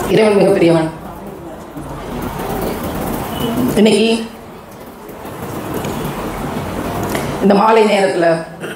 இறைவன் மிகப்பெரியவன் இன்னைக்கு இந்த மாலை நேரத்தில்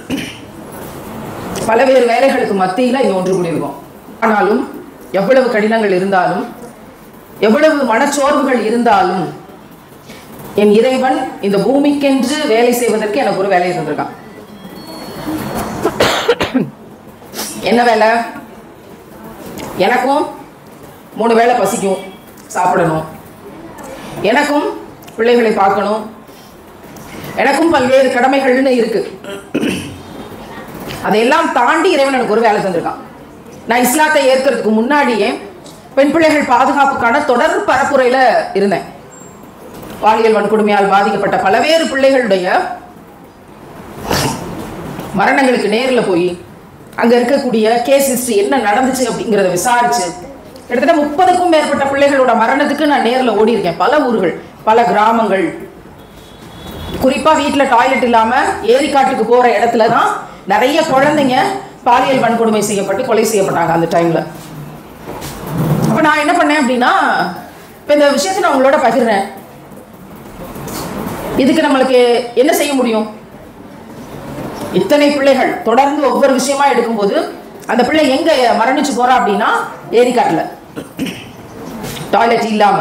பல்வேறு வேலைகளுக்கு மத்தியில் இங்கே ஒன்று கூடியிருக்கோம் ஆனாலும் எவ்வளவு கடினங்கள் இருந்தாலும் எவ்வளவு மனச்சோர்வுகள் இருந்தாலும் என் இறைவன் இந்த பூமிக்கென்று வேலை செய்வதற்கு எனக்கு ஒரு வேலை இருந்திருக்கான் என்ன வேலை எனக்கும் மூணு வேளை பசிக்கும் சாப்பிடணும் எனக்கும் பிள்ளைகளை பார்க்கணும் எனக்கும் பல்வேறு கடமைகள்னு இருக்கு அதையெல்லாம் தாண்டி இறைவன் எனக்கு ஒரு வேலை தந்திருக்கான் நான் இஸ்லாத்தை ஏற்கிறதுக்கு முன்னாடியே பெண் பிள்ளைகள் பாதுகாப்புக்கான தொடர் பரப்புரையில இருந்தேன் பாலியல் வன்கொடுமையால் பாதிக்கப்பட்ட பல்வேறு பிள்ளைகளுடைய மரணங்களுக்கு நேரில் போய் அங்க இருக்கக்கூடிய கேஸ் ஹிஸ்டரி என்ன நடந்துச்சு அப்படிங்கிறத விசாரிச்சு கிட்டத்தட்ட முப்பதுக்கும் மேற்பட்ட பிள்ளைகளோட மரணத்துக்கு நான் நேரில் ஓடி இருக்கேன் பல ஊர்கள் பல கிராமங்கள் குறிப்பா வீட்டுல டாய்லெட் இல்லாம ஏரிக்காட்டுக்கு போற இடத்துல தான் நிறைய குழந்தைங்க பாலியல் வன்கொடுமை செய்யப்பட்டு கொலை செய்யப்பட்டாங்க அந்த டைம்ல அப்ப நான் என்ன பண்ணேன் அப்படின்னா இப்ப இந்த விஷயத்தை நான் உங்களோட பகிர்றேன் இதுக்கு நம்மளுக்கு என்ன செய்ய முடியும் இத்தனை பிள்ளைகள் தொடர்ந்து ஒவ்வொரு விஷயமா எடுக்கும்போது அந்த பிள்ளை எங்க மரணிச்சு போறா அப்படின்னா ஏரிக்காட்டுல டாய்லெட் இல்லாம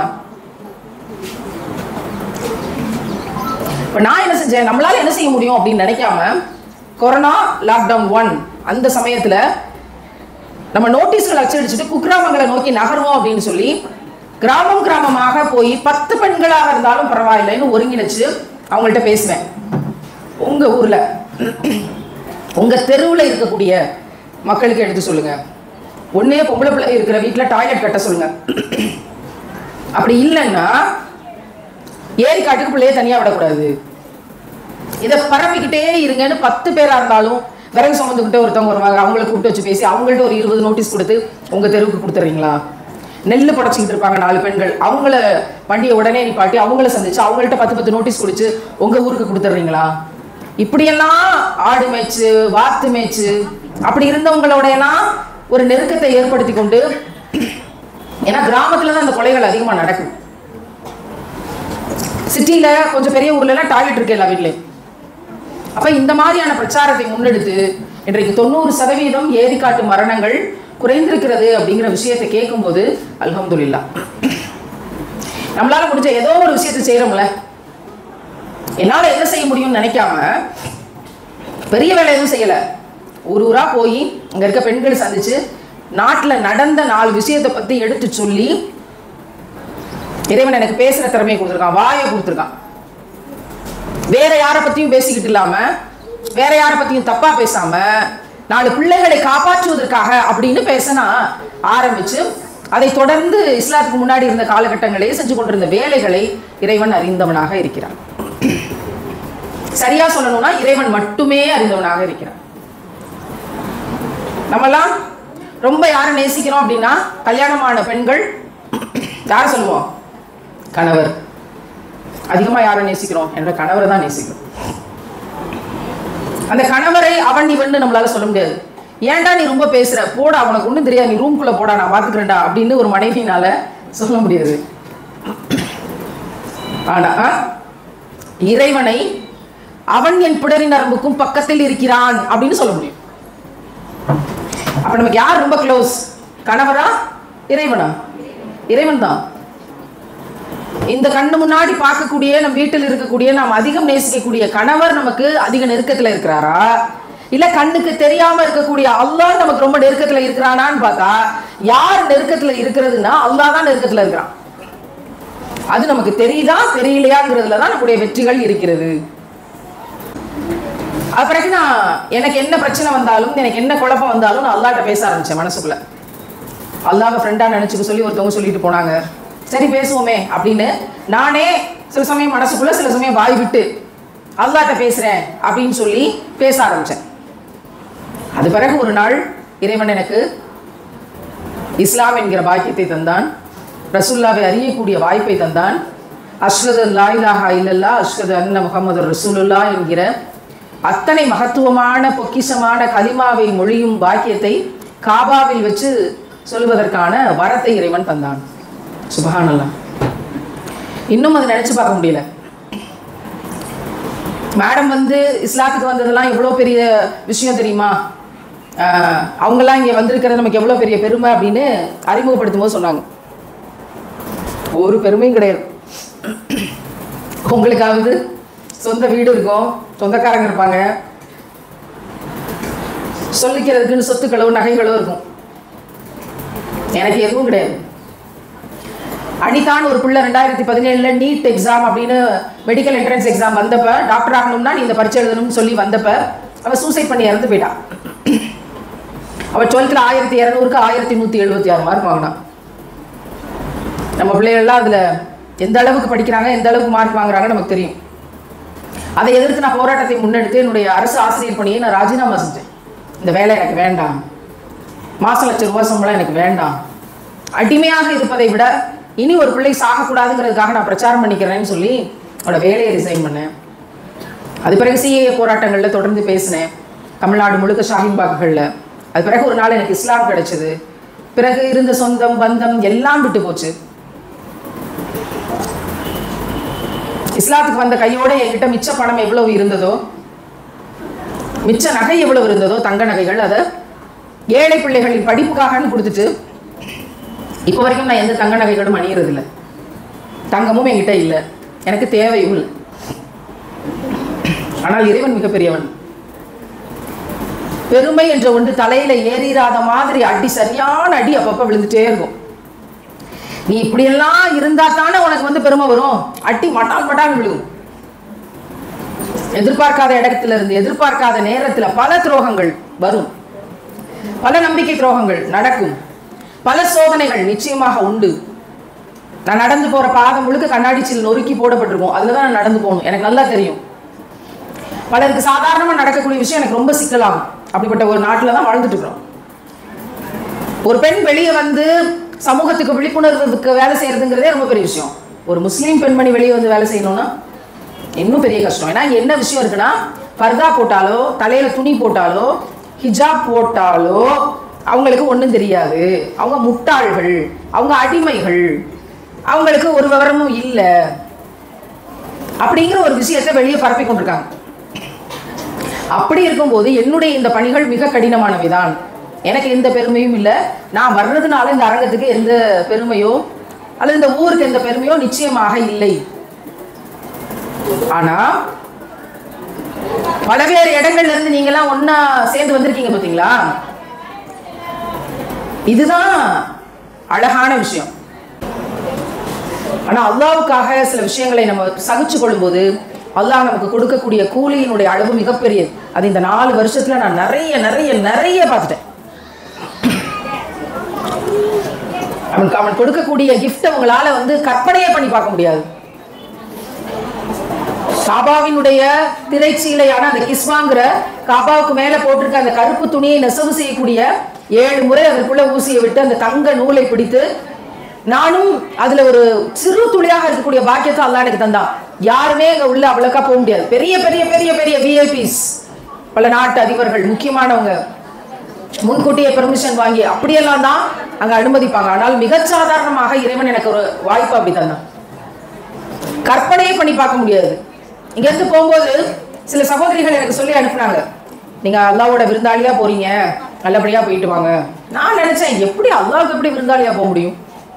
இப்போ நான் என்ன செஞ்சேன் நம்மளால என்ன செய்ய முடியும் அப்படின்னு நினைக்காம கொரோனா லாக்டவுன் ஒன் அந்த சமயத்துல நம்ம நோட்டீஸ்களை அச்சடிச்சுட்டு குக்கிராமங்களை நோக்கி நகர்வோம் அப்படின்னு சொல்லி கிராமம் கிராமமாக போய் பத்து பெண்களாக இருந்தாலும் பரவாயில்லைன்னு ஒருங்கிணைச்சு அவங்கள்ட்ட பேசுவேன் உங்க ஊர்ல உங்க தெருவுல இருக்கக்கூடிய மக்களுக்கு எடுத்து சொல்லுங்க ஒன்னே பொம்பளை பிள்ளை இருக்கிற வீட்டுல டாய்லெட் கட்ட சொல்லுங்க அப்படி இல்லைன்னா ஏரி காட்டுக்கு பிள்ளைய தனியா விடக்கூடாது இதை பரப்பிக்கிட்டே இருங்கன்னு பத்து பேரா இருந்தாலும் விறகு சுமந்துக்கிட்டே ஒருத்தவங்க வருவாங்க அவங்கள கூப்பிட்டு வச்சு பேசி அவங்கள்ட்ட ஒரு இருபது நோட்டீஸ் கொடுத்து உங்க தெருவுக்கு கொடுத்துறீங்களா நெல் புடச்சிக்கிட்டு இருப்பாங்க நாலு பெண்கள் அவங்கள வண்டியை உடனே நிப்பாட்டி அவங்கள சந்திச்சு அவங்கள்ட்ட பத்து பத்து நோட்டீஸ் குடிச்சு உங்க ஊருக்கு கொடுத்துட்றீங்களா இப்படியெல்லாம் ஆடு மேய்ச்சு வாத்து மேய்ச்சு அப்படி இருந்தவங்களோட எல்லாம் ஒரு நெருக்கத்தை ஏற்படுத்தி கொண்டு ஏன்னா கிராமத்துல தான் அந்த கொலைகள் அதிகமா நடக்கும் சிட்டியில கொஞ்சம் பெரிய ஊர்ல எல்லாம் டாய்லெட் இருக்கு எல்லா வீட்லயும் அப்ப இந்த மாதிரியான பிரச்சாரத்தை முன்னெடுத்து இன்றைக்கு தொண்ணூறு சதவீதம் ஏரிக்காட்டு மரணங்கள் குறைந்திருக்கிறது அப்படிங்கிற விஷயத்தை கேட்கும்போது அல்ஹம்துலில்லா நம்மளால முடிஞ்ச ஏதோ ஒரு விஷயத்தை செய்யறோம்ல என்னால என்ன செய்ய முடியும்னு நினைக்காம பெரிய வேலை எதுவும் செய்யல ஊர் ஊரா போய் அங்க இருக்க பெண்களை சந்திச்சு நாட்டுல நடந்த நாலு விஷயத்தை பத்தி எடுத்து சொல்லி இறைவன் எனக்கு பேசுற திறமையை கொடுத்துருக்கான் வாயை கொடுத்துருக்கான் வேற யாரை பத்தியும் பேசிக்கிட்டு இல்லாம வேற யாரை பத்தியும் தப்பா பேசாம நாலு பிள்ளைகளை காப்பாற்றுவதற்காக அப்படின்னு பேச நான் ஆரம்பிச்சு அதை தொடர்ந்து இஸ்லாத்துக்கு முன்னாடி இருந்த காலகட்டங்களே செஞ்சு கொண்டிருந்த வேலைகளை இறைவன் அறிந்தவனாக இருக்கிறான் சரியா சொல்லணும்னா இறைவன் மட்டுமே அறிந்தவனாக இருக்கிறான் நம்மலாம் ரொம்ப யாரை நேசிக்கிறோம் அப்படின்னா கல்யாணமான பெண்கள் யாரை சொல்லுவோம் கணவர் அதிகமா யாரை நேசிக்கிறோம் என்ற கணவரை தான் நேசிக்கிறோம் அந்த கணவரை அவன் இவன் நம்மளால சொல்ல முடியாது ஏன்டா நீ ரொம்ப பேசுற போடா உனக்கு ஒண்ணும் தெரியாது நீ ரூம்குள்ள போடா நான் பாத்துக்கிறேன்டா அப்படின்னு ஒரு மனைவினால சொல்ல முடியாது ஆனா இறைவனை அவன் என் பிடரி நரம்புக்கும் பக்கத்தில் இருக்கிறான் அப்படின்னு சொல்ல முடியும் அப்ப நமக்கு யார் ரொம்ப க்ளோஸ் கணவரா இறைவனா இறைவன் தான் இந்த கண்ணு முன்னாடி பார்க்கக்கூடிய நம் வீட்டில் இருக்கக்கூடிய நாம் அதிகம் நேசிக்கக்கூடிய கணவர் நமக்கு அதிக நெருக்கத்துல இருக்கிறாரா இல்ல கண்ணுக்கு தெரியாம இருக்கக்கூடிய அல்லாஹ் நமக்கு ரொம்ப நெருக்கத்துல இருக்கிறானான்னு பார்த்தா யார் நெருக்கத்துல இருக்கிறதுன்னா அல்லாஹ் தான் நெருக்கத்துல இருக்கிறான் அது நமக்கு தெரியுதா தெரியலையாங்கிறதுல தான் நம்முடைய வெற்றிகள் இருக்கிறது அது பிறகு நான் எனக்கு என்ன பிரச்சனை வந்தாலும் எனக்கு என்ன குழப்பம் வந்தாலும் நான் அல்லாட்ட பேச ஆரம்பிச்சேன் மனசுக்குள்ள அல்லாஹ் ஃப்ரெண்டா நினைச்சுக்க சொல்லி ஒருத்தவங்க சொல்லிட்டு போனாங்க சரி பேசுவோமே அப்படின்னு நானே சில சமயம் மனசுக்குள்ள சில சமயம் வாய் விட்டு அல்லாட்ட பேசுறேன் அப்படின்னு சொல்லி பேச ஆரம்பிச்சேன் அது பிறகு ஒரு நாள் இறைவன் எனக்கு இஸ்லாம் என்கிற பாக்கியத்தை தந்தான் ரசூல்லாவை அறியக்கூடிய வாய்ப்பை தந்தான் அஷ்ரது லாயிலாஹா இல்லல்லா அஷ்ரது அன்ன முகமது ரசூலுல்லா என்கிற அத்தனை மகத்துவமான பொக்கிஷமான கலிமாவை மொழியும் பாக்கியத்தை காபாவில் வச்சு சொல்லுவதற்கான வரத்தை இறைவன் தந்தான் சுபஹானல்லாஹ் இன்னும் அதை நினைச்சு பார்க்க முடியல மேடம் வந்து இஸ்லாத்துக்கு வந்ததெல்லாம் எவ்வளோ பெரிய விஷயம் தெரியுமா ஆஹ் அவங்கெல்லாம் இங்கே வந்திருக்கிறது நமக்கு எவ்வளோ பெரிய பெருமை அப்படின்னு அறிமுகப்படுத்தும் போது சொன்னாங்க ஒரு பெருமையும் கிடையாது உங்களுக்காவது சொந்த வீடு இருக்கும் சொந்தக்காரங்க இருப்பாங்க சொல்லிக்கிறதுக்குன்னு சொத்துக்களோ நகைகளோ இருக்கும் எனக்கு எதுவும் கிடையாது அனிதான் ஒரு பிள்ளை ரெண்டாயிரத்தி பதினேழுல நீட் எக்ஸாம் அப்படின்னு மெடிக்கல் என்ட்ரன்ஸ் எக்ஸாம் வந்தப்ப டாக்டர் ஆகணும்னா நீ இந்த பரீட்சை எழுதணும்னு சொல்லி வந்தப்ப அவ சூசைட் பண்ணி இறந்து போயிட்டான் அவ டுவெல்த்தில் ஆயிரத்தி இரநூறுக்கு ஆயிரத்தி நூற்றி எழுபத்தி ஆறு மார்க் வாங்கினான் நம்ம பிள்ளைகள்லாம் அதில் எந்த அளவுக்கு படிக்கிறாங்க எந்த அளவுக்கு மார்க் வாங்குறாங்க நமக்கு தெரியும் அதை எதிர்த்து நான் போராட்டத்தை முன்னெடுத்து என்னுடைய அரசு ஆசிரியர் பணியை நான் ராஜினாமா செஞ்சேன் இந்த வேலை எனக்கு வேண்டாம் மாச லட்சம் ரூபாய் சம்பளம் எனக்கு வேண்டாம் அடிமையாக இருப்பதை விட இனி ஒரு பிள்ளை சாகக்கூடாதுங்கிறதுக்காக நான் பிரச்சாரம் பண்ணிக்கிறேன்னு சொல்லி அவனோட வேலையை ரிசைன் பண்ணேன் அது பிறகு சிஏஏ போராட்டங்களில் தொடர்ந்து பேசினேன் தமிழ்நாடு முழுக்க ஷாஹின் பாக்குகளில் அது பிறகு ஒரு நாள் எனக்கு இஸ்லாம் கிடைச்சது பிறகு இருந்த சொந்தம் பந்தம் எல்லாம் விட்டு போச்சு இஸ்லாத்துக்கு வந்த கையோட என்கிட்ட மிச்ச பணம் எவ்வளவு இருந்ததோ மிச்ச நகை எவ்வளவு இருந்ததோ தங்க நகைகள் அதை ஏழை பிள்ளைகளின் படிப்புக்காகன்னு கொடுத்துட்டு இப்போ வரைக்கும் நான் எந்த தங்க நகைகளும் அணியறது இல்லை தங்கமும் என்கிட்ட இல்லை எனக்கு தேவையும் இல்லை ஆனால் இறைவன் மிகப்பெரியவன் பெருமை என்ற ஒன்று தலையில ஏறிராத மாதிரி அடி சரியான அடி அப்பப்ப விழுந்துட்டே இருக்கும் நீ இப்படியெல்லாம் இருந்தா தானே உனக்கு வந்து பெருமை வரும் அட்டி மட்டால் மட்டால் விழுகும் எதிர்பார்க்காத இடத்துல இருந்து எதிர்பார்க்காத நேரத்துல பல துரோகங்கள் வரும் பல நம்பிக்கை துரோகங்கள் நடக்கும் பல சோதனைகள் நிச்சயமாக உண்டு நான் நடந்து போற பாதம் முழுக்க கண்ணாடி சில் நொறுக்கி போடப்பட்டிருக்கும் அதுல தான் நான் நடந்து போகணும் எனக்கு நல்லா தெரியும் பலருக்கு சாதாரணமா நடக்கக்கூடிய விஷயம் எனக்கு ரொம்ப சிக்கலாகும் அப்படிப்பட்ட ஒரு நாட்டில் தான் வாழ்ந்துட்டு இருக்கிறோம் ஒரு பெண் வெளியே வந்து சமூகத்துக்கு விழிப்புணர்வுக்கு வேலை செய்யறதுங்கிறதே ரொம்ப பெரிய விஷயம் ஒரு முஸ்லீம் பெண்மணி வெளியே வந்து வேலை செய்யணும்னா இன்னும் பெரிய கஷ்டம் ஏன்னா என்ன விஷயம் இருக்குன்னா பர்தா போட்டாலோ தலையில துணி போட்டாலோ ஹிஜாப் போட்டாலோ அவங்களுக்கு ஒன்றும் தெரியாது அவங்க முட்டாள்கள் அவங்க அடிமைகள் அவங்களுக்கு ஒரு விவரமும் இல்லை அப்படிங்கிற ஒரு விஷயத்தை வெளியே பரப்பி கொண்டிருக்காங்க அப்படி இருக்கும்போது என்னுடைய இந்த பணிகள் மிக கடினமானவைதான் எனக்கு எந்த பெருமையும் இல்லை நான் வர்றதுனால இந்த அரங்கத்துக்கு எந்த பெருமையோ அல்லது இந்த ஊருக்கு எந்த பெருமையோ நிச்சயமாக இல்லை ஆனா பலவேறு இடங்கள்ல இருந்து நீங்கெல்லாம் ஒண்ணா சேர்ந்து வந்திருக்கீங்க பாத்தீங்களா இதுதான் அழகான விஷயம் ஆனா அல்லாவுக்காக சில விஷயங்களை நம்ம சகிச்சு கொள்ளும்போது அல்லாஹ் நமக்கு கொடுக்கக்கூடிய கூலியினுடைய அளவு மிகப்பெரியது அது இந்த நாலு வருஷத்துல நான் நிறைய நிறைய நிறைய பார்த்துட்டேன் அவனுக்கு அவன் கொடுக்கக்கூடிய கிஃப்ட் உங்களால வந்து கற்பனையே பண்ணி பார்க்க முடியாது காபாவினுடைய திரைச்சீலையான அந்த கிஸ்வாங்கிற காபாவுக்கு மேல போட்டிருக்க அந்த கருப்பு துணியை நெசவு செய்யக்கூடிய ஏழு முறை அதற்குள்ள ஊசியை விட்டு அந்த தங்க நூலை பிடித்து நானும் அதுல ஒரு சிறு துளியாக இருக்கக்கூடிய பாக்கியத்தை அல்லாஹ் எனக்கு தந்தான் யாருமே அங்க உள்ள அவ்வளோக்கா போக முடியாது பெரிய பெரிய பெரிய பெரிய விஐபிஸ் பல நாட்டு அதிபர்கள் முக்கியமானவங்க முன்கூட்டியே பெர்மிஷன் வாங்கி அப்படியெல்லாம் தான் அங்க அனுமதிப்பாங்க ஆனால் மிகச் சாதாரணமாக இறைவன் எனக்கு ஒரு வாய்ப்பு அப்படி தந்தான் கற்பனையே பண்ணி பார்க்க முடியாது இங்கேருந்து போகும்போது சில சகோதரிகள் எனக்கு சொல்லி அனுப்புனாங்க நீங்க அல்லாவோட விருந்தாளியா போறீங்க நல்லபடியா போயிட்டு வாங்க நான் நினைச்சேன் எப்படி அல்லாவுக்கு எப்படி விருந்தாளியா போக முடியும்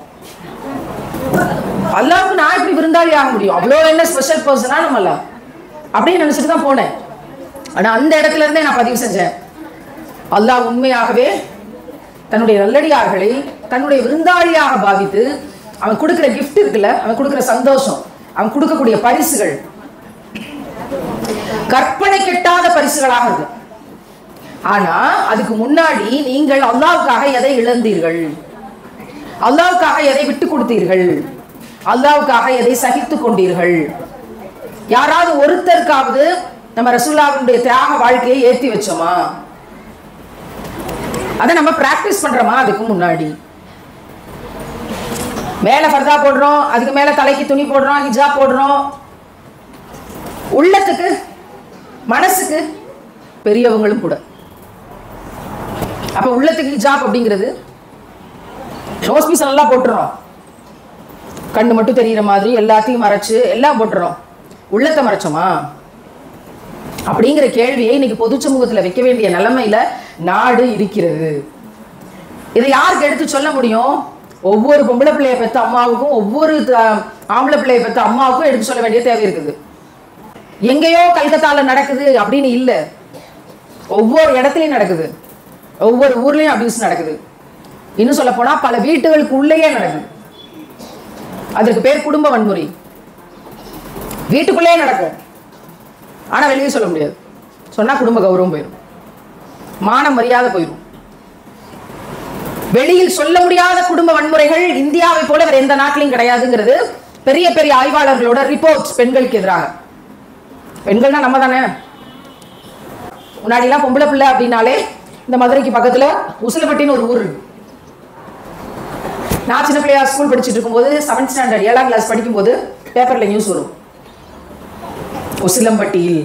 அல்லாவுக்கு நான் எப்படி விருந்தாளி ஆக முடியும் அவ்வளோ என்ன ஸ்பெஷல் பர்சனா நம்மள அப்படின்னு நினைச்சிட்டு தான் போனேன் ஆனா அந்த இடத்துல இருந்தே நான் பதிவு செஞ்சேன் அல்லாஹ் உண்மையாகவே தன்னுடைய நல்லடியார்களை தன்னுடைய விருந்தாளியாக பாவித்து அவன் கொடுக்கிற கிஃப்ட் இருக்குல்ல அவன் கொடுக்கிற சந்தோஷம் அவன் கொடுக்கக்கூடிய பரிசுகள் கற்பனை கெட்டாத பரிசுகளாக இருக்கும் ஆனா அதுக்கு முன்னாடி நீங்கள் அல்லாவுக்காக எதை இழந்தீர்கள் அல்லாவுக்காக எதை விட்டு கொடுத்தீர்கள் அல்லாவுக்காக எதை சகித்துக் கொண்டீர்கள் யாராவது ஒருத்தருக்காவது நம்ம ரசூல்லாவுடைய தியாக வாழ்க்கையை ஏற்றி வச்சோமா அதை நம்ம பிராக்டிஸ் பண்றோமா அதுக்கு முன்னாடி மேல ஃபர்தா போடுறோம் அதுக்கு மேல தலைக்கு துணி போடுறோம் ஹிஜாப் போடுறோம் உள்ளத்துக்கு மனசுக்கு பெரியவங்களும் கூட அப்ப உள்ளத்துக்கு ஹிஜாப் அப்படிங்கிறது நோஸ் பீஸ் நல்லா போட்டுறோம் கண்ணு மட்டும் தெரியிற மாதிரி எல்லாத்தையும் மறைச்சு எல்லாம் போட்டுறோம் உள்ளத்தை மறைச்சோமா அப்படிங்கிற கேள்வியை இன்னைக்கு பொது சமூகத்துல வைக்க வேண்டிய நிலைமையில நாடு இருக்கிறது இதை யாருக்கு எடுத்து சொல்ல முடியும் ஒவ்வொரு பொம்பளை பிள்ளைய பெற்ற அம்மாவுக்கும் ஒவ்வொரு த- ஆம்பளை பிள்ளைய பெற்ற அம்மாவுக்கும் எடுத்து சொல்ல வேண்டிய தேவை இருக்குது எங்கேயோ கல்கத்தால நடக்குது அப்படின்னு இல்ல ஒவ்வொரு இடத்துலயும் நடக்குது ஒவ்வொரு ஊர்லயும் அபியூஸ் நடக்குது இன்னும் சொல்ல போனா பல வீட்டுகளுக்கு உள்ளேயே நடக்குது அதற்கு பேர் குடும்ப வன்முறை வீட்டுக்குள்ளேயே நடக்கும் ஆனா வெளியே சொல்ல முடியாது சொன்னா குடும்ப கௌரவம் போயிடும் மான மரியாதை போயிடும் வெளியில் சொல்ல முடியாத குடும்ப வன்முறைகள் இந்தியாவை போல வேற எந்த நாட்டிலையும் கிடையாதுங்கிறது பெரிய பெரிய ஆய்வாளர்களோட ரிப்போர்ட்ஸ் பெண்களுக்கு எதிராக பெண்கள்னா நம்ம தானே முன்னாடிலாம் பொம்பளை பிள்ளை அப்படின்னாலே இந்த மதுரைக்கு பக்கத்துல உசிலப்பட்டின்னு ஒரு ஊர் இருக்கு நான் சின்ன பிள்ளையா ஸ்கூல் படிச்சுட்டு இருக்கும்போது செவன்த் ஸ்டாண்டர்ட் ஏழாம் கிளாஸ் படிக்கும்போது பேப்பர்ல நியூஸ் வரும் உசிலம்பட்டியில்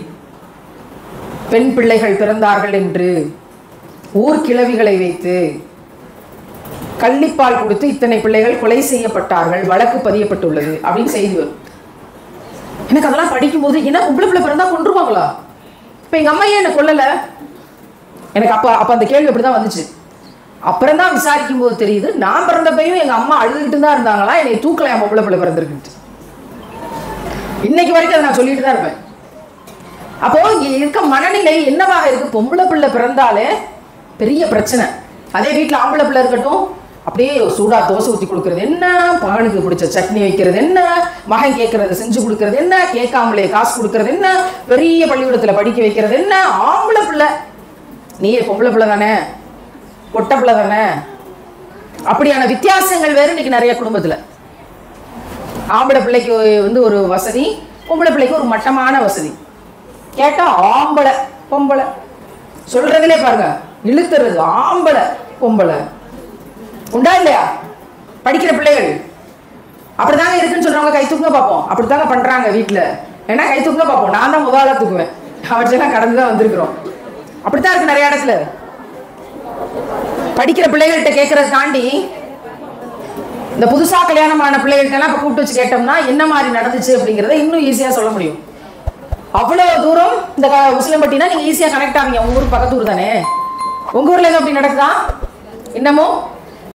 பெண் பிள்ளைகள் பிறந்தார்கள் என்று ஊர் கிழவிகளை வைத்து கள்ளிப்பால் கொடுத்து இத்தனை பிள்ளைகள் கொலை செய்யப்பட்டார்கள் வழக்கு பதியப்பட்டுள்ளது அப்படின்னு செய்தி வரும் எனக்கு அதெல்லாம் படிக்கும்போது என்ன பொம்பளை பிள்ளை பிறந்தா கொண்டுருவாங்களா இப்போ எங்க அம்மா ஏன் என்ன கொல்லல எனக்கு அப்ப அப்ப அந்த கேள்வி அப்படிதான் வந்துச்சு அப்புறம் தான் விசாரிக்கும் போது தெரியுது நான் பிறந்தப்பையும் எங்க அம்மா அழுதுகிட்டு தான் இருந்தாங்களா என்னை தூக்கல என் பொம்பளை பிள்ளை பிறந்திருக்குன்ட்டு இன்னைக்கு வரைக்கும் அதை நான் சொல்லிட்டு தான் இருப்பேன் அப்போ இங்க இருக்க மனநிலை என்னவாக இருக்கு பொம்பளை பிள்ளை பிறந்தாலே பெரிய பிரச்சனை அதே வீட்டில் ஆம்பளை பிள்ளை இருக்கட்டும் அப்படியே சூடா தோசை ஊற்றி கொடுக்கறது என்ன பகனுக்கு பிடிச்ச சட்னி வைக்கிறது என்ன மகன் கேட்கறத செஞ்சு கொடுக்கறது என்ன கேட்காமலே காசு கொடுக்கறது என்ன பெரிய பள்ளிக்கூடத்துல படிக்க வைக்கிறது என்ன ஆம்பளை பிள்ளை நீ பொம்பளை பிள்ளை தானே பொட்டை பிள்ளை தானே அப்படியான வித்தியாசங்கள் வேறு இன்னைக்கு நிறைய குடும்பத்துல ஆம்பளை பிள்ளைக்கு வந்து ஒரு வசதி பொம்பளை பிள்ளைக்கு ஒரு மட்டமான வசதி கேட்டா ஆம்பளை பொம்பளை சொல்றதுலே பாருங்க இழுத்துறது ஆம்பளை பொம்பளை உண்டா இல்லையா படிக்கிற பிள்ளைகள் அப்படிதாங்க இருக்குன்னு சொல்றவங்க கை தூக்குங்க பார்ப்போம் அப்படித்தாங்க பண்றாங்க வீட்டுல ஏன்னா கை தூக்குங்க பார்ப்போம் நான் தான் முதல்ல தூக்குவேன் அவற்றெல்லாம் கடந்து தான் வந்திருக்கிறோம் அப்படித்தான் இருக்கு நிறைய இடத்துல படிக்கிற பிள்ளைகள்கிட்ட கேட்கறத தாண்டி இந்த புதுசா கல்யாணமான பிள்ளைகள்ட்ட எல்லாம் இப்ப கூப்பிட்டு வச்சு கேட்டோம்னா என்ன மாதிரி நடந்துச்சு அப்படிங்கறத இன்னும் ஈஸியா சொல்ல முடியும் அவ்வளவு தூரம் இந்த க- உசிலம்பட்டினா நீங்க ஈஸியா கனெக்ட் ஆவீங்க உங்க ஊர் பக்கத்து ஊர் தானே உங்க ஊர்ல எதுவும் அப்படி நடக்குதா இன்னமும்